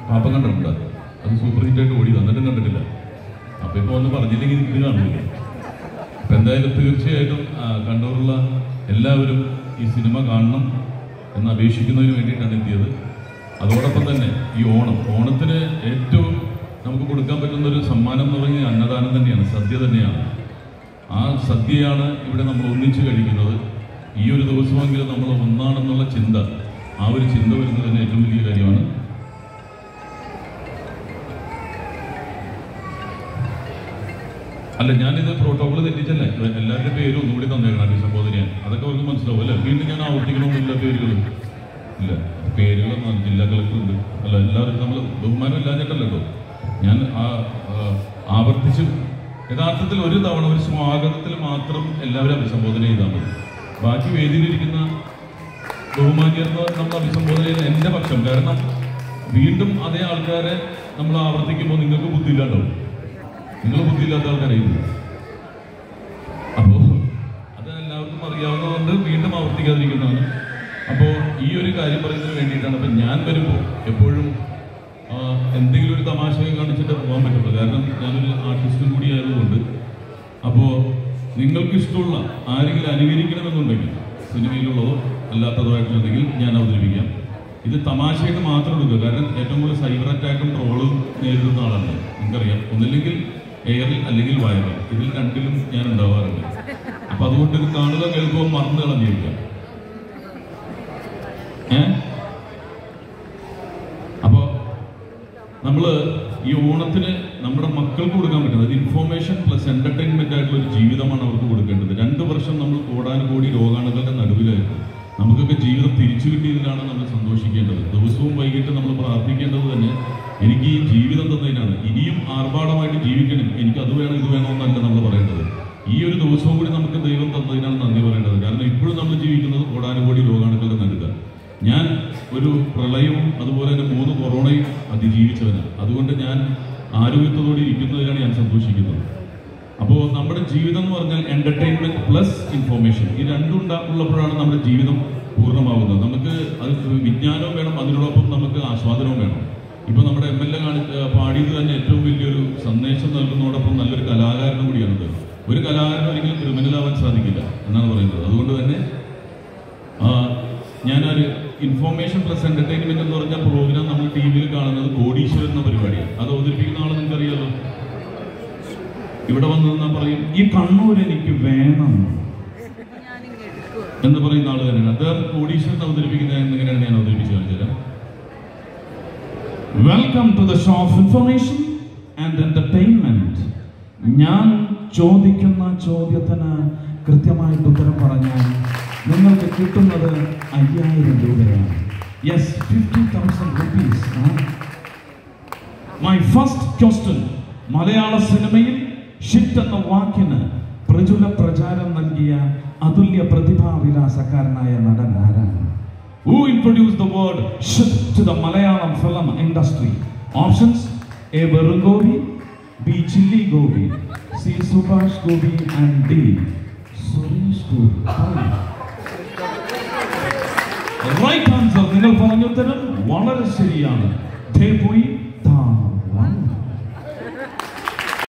പാപ്പ കണ്ടിട്ടുണ്ട് അത് സൂപ്പർ ഹിറ്റായിട്ട് ഓടി തന്നിട്ടും കണ്ടിട്ടില്ല അപ്പൊ ഇപ്പൊ ഒന്ന് പറഞ്ഞില്ലെങ്കിൽ ഇത് കാണില്ല അപ്പൊ എന്തായാലും തീർച്ചയായിട്ടും ആ, കണ്ണൂരുള്ള എല്ലാവരും ഈ സിനിമ കാണണം എന്ന് അപേക്ഷിക്കുന്നതിന് വേണ്ടിയിട്ടാണ് എത്തിയത് അതോടൊപ്പം തന്നെ ഈ ഓണം ഓണത്തിന് ഏറ്റവും നമുക്ക് കൊടുക്കാൻ പറ്റുന്ന ഒരു സമ്മാനം എന്ന് പറഞ്ഞാൽ അന്നദാനം തന്നെയാണ് സദ്യ തന്നെയാണ് ആ സദ്യയാണ് ഇവിടെ നമ്മൾ ഒന്നിച്ച് കഴിക്കുന്നത് ഈ ഒരു ദിവസമെങ്കിലും നമ്മൾ ഒന്നാണെന്നുള്ള ചിന്ത ആ ഒരു ചിന്ത വരുന്നത് തന്നെ ഏറ്റവും വലിയ കാര്യമാണ് അല്ല ഞാനിത് പ്രോട്ടോകോൾ തെറ്റിച്ചല്ലേ എല്ലാവരുടെ പേരും ഒന്നുകൂടി തന്നേക്കണം അഭിസംബോധനയാണ് അതൊക്കെ അവർക്ക് മനസ്സിലാവും അല്ലേ വീണ്ടും ഞാൻ ആവർത്തിക്കണമെന്നില്ല പേരുകൾ ഇല്ല പേരുകൾ ജില്ലാ കളക്ടർ ഉണ്ട് അല്ല എല്ലാവരും നമ്മൾ ബഹുമാനം ഇല്ലാഞ്ഞിട്ടല്ല കേട്ടോ ഞാൻ ആ ആ, ആവർത്തിച്ച് യഥാർത്ഥത്തിൽ ഒരു തവണ ഒരു സ്വാഗതത്തിൽ മാത്രം എല്ലാവരും അഭിസംബോധന ചെയ്താൽ മതി ബാക്കി വേദിയിലിരിക്കുന്ന ബഹുമാന്യർന്ന് നമ്മൾ അഭിസംബോധന ചെയ്യുന്ന എൻ്റെ പക്ഷം കാരണം വീണ്ടും അതേ ആൾക്കാരെ നമ്മൾ ആവർത്തിക്കുമ്പോൾ നിങ്ങൾക്ക് ബുദ്ധിയില്ലാണ്ടാവും നിങ്ങൾ ബുദ്ധിയില്ലാത്ത ആൾക്കാരായിരുന്നു അപ്പോൾ അത് എല്ലാവർക്കും അറിയാവുന്നതുകൊണ്ട് വീണ്ടും ആവർത്തിക്കാതിരിക്കുന്നതാണ് അപ്പോൾ ഈ ഒരു കാര്യം പറയുന്നതിന് വേണ്ടിയിട്ടാണ് അപ്പം ഞാൻ വരുമ്പോൾ എപ്പോഴും ആ, എന്തെങ്കിലും ഒരു തമാശയും കാണിച്ചിട്ട് പോകാൻ പറ്റുള്ളൂ കാരണം ഞാനൊരു ആർട്ടിസ്റ്റും കൂടി ആയതുകൊണ്ട് അപ്പോൾ നിങ്ങൾക്ക് ഇഷ്ടമുള്ള ആരെങ്കിലും അനുകരിക്കണമെന്നുണ്ടെങ്കിൽ സിനിമയിലുള്ളതോ അല്ലാത്തതോ ആയിട്ടുണ്ടെങ്കിൽ ഞാൻ അവതരിപ്പിക്കാം ഇത് തമാശയായിട്ട് മാത്രം എടുക്കുക കാരണം ഏറ്റവും കൂടുതൽ സൈബർ അറ്റാക്കും ട്രോളും നേരിടുന്ന ആളാണ് നിങ്ങൾക്കറിയാം ഒന്നില്ലെങ്കിൽ എയറിൽ അല്ലെങ്കിൽ വയറിൽ ഇതിൽ രണ്ടിലും ഞാൻ ഉണ്ടാവാറുണ്ട് അപ്പൊ അതുകൊണ്ട് ഇത് കാണുക കേൾക്കുക മറന്നു കളഞ്ഞിരിക്കുക ഏ അപ്പോ നമ്മള് ഈ ഓണത്തിന് നമ്മുടെ മക്കൾക്ക് കൊടുക്കാൻ പറ്റുന്നത് ഇൻഫോർമേഷൻ പ്ലസ് എന്റർടൈൻമെന്റ് ആയിട്ടുള്ള ഒരു ജീവിതമാണ് അവർക്ക് കൊടുക്കേണ്ടത് രണ്ടു വർഷം നമ്മൾ കോടാനുകോടി രോഗാണുക്കളുടെ നടുവിലായിരുന്നു നമുക്കൊക്കെ ജീവിതം തിരിച്ചു കിട്ടിയതിലാണ് നമ്മൾ സന്തോഷിക്കേണ്ടത് ദിവസവും വൈകിട്ട് നമ്മൾ പ്രാർത്ഥിക്കേണ്ടത് തന്നെ എനിക്ക് ഈ ജീവിതം തന്നതിനാണ് ഇനിയും ആർഭാടമായിട്ട് ജീവിക്കണം എനിക്ക് അത് വേണം ഇത് വേണമെന്നല്ല നമ്മൾ പറയേണ്ടത് ഈ ഒരു ദിവസവും കൂടി നമുക്ക് ദൈവം തന്നതിനാണ് നന്ദി പറയേണ്ടത് കാരണം ഇപ്പോഴും നമ്മൾ ജീവിക്കുന്നത് കോടാനുകോടി രോഗാണുക്കളുടെ നടുക ഞാൻ ഒരു പ്രളയവും അതുപോലെ തന്നെ മൂന്ന് കൊറോണയും അതിജീവിച്ചവനാണ് അതുകൊണ്ട് ഞാൻ ആരോഗ്യത്തോടെ ഇരിക്കുന്നതിലാണ് ഞാൻ സന്തോഷിക്കുന്നത് അപ്പോൾ നമ്മുടെ ജീവിതം എന്ന് പറഞ്ഞാൽ എന്റർടൈൻമെന്റ് പ്ലസ് ഇൻഫോർമേഷൻ ഈ രണ്ടും ഉണ്ടാ- ഉള്ളപ്പോഴാണ് നമ്മുടെ ജീവിതം പൂർണ്ണമാവുന്നത് നമുക്ക് അത് വിജ്ഞാനവും വേണം അതിനോടൊപ്പം നമുക്ക് ആസ്വാദനവും വേണം ഇപ്പൊ നമ്മുടെ എം എൽ എ കാണി ഏഹ് പാടിയത് തന്നെ ഏറ്റവും വലിയൊരു സന്ദേശം നൽകുന്നതോടൊപ്പം നല്ലൊരു കലാകാരനും കൂടിയാണത് ഒരു കലാകാരനും ഒരിക്കലും ക്രിമിനൽ ആവാൻ സാധിക്കില്ല എന്നാണ് പറയുന്നത് അതുകൊണ്ട് തന്നെ ആ, ഞാനൊരു ഇൻഫോർമേഷൻ പ്ലസ് എന്റർടൈൻമെന്റ് എന്ന് പറഞ്ഞ പ്രോഗ്രാം നമ്മൾ ടി വിയിൽ കാണുന്നത് കോടീശ്വരൻ എന്ന പരിപാടിയാണ് അത് അവതരിപ്പിക്കുന്ന ആളെ നിങ്ങൾക്ക് അറിയാലോ ഇവിടെ വന്നു നിന്നാ പറയും ഈ കണ്ണൂർ എനിക്ക് വേണം എന്ന് പറയുന്ന ആള് തന്നെയാണ് അദ്ദേഹം കോടീശ്വരൻ അവതരിപ്പിക്കുന്നത് എങ്ങനെയാണ് ഞാൻ അവതരിപ്പിച്ചു കാണിച്ചുതരാം welcome to the show of information and entertainment ഞാൻ ചോദിക്കുന്ന ചോദ്യത്തിന് കൃത്യമായിട്ട് ഉത്തരം പറഞ്ഞാൽ നിങ്ങൾക്ക് കിട്ടുന്നത് അയ്യായിരം രൂപയാണ് yes fifty thousand rupees my first question Malayala സിനിമയിൽ ഷിറ്റ് എന്ന വാക്കിന് പ്രചുര പ്രചാരം നൽകിയ അതുല്യ പ്രതിഭാവിലാസക്കാരനായ നടൻ ആരാണ് Who introduced the word shit to the Malayalam film industry? Options A. Varun Gobi, B. Chilli Gobi, C. Subhash Gobi, and D. Suresh Gobi. Right answer നിങ്ങൾ പറഞ്ഞ ഉത്തരം വളരെ ശരിയാണ് ധേ പോയി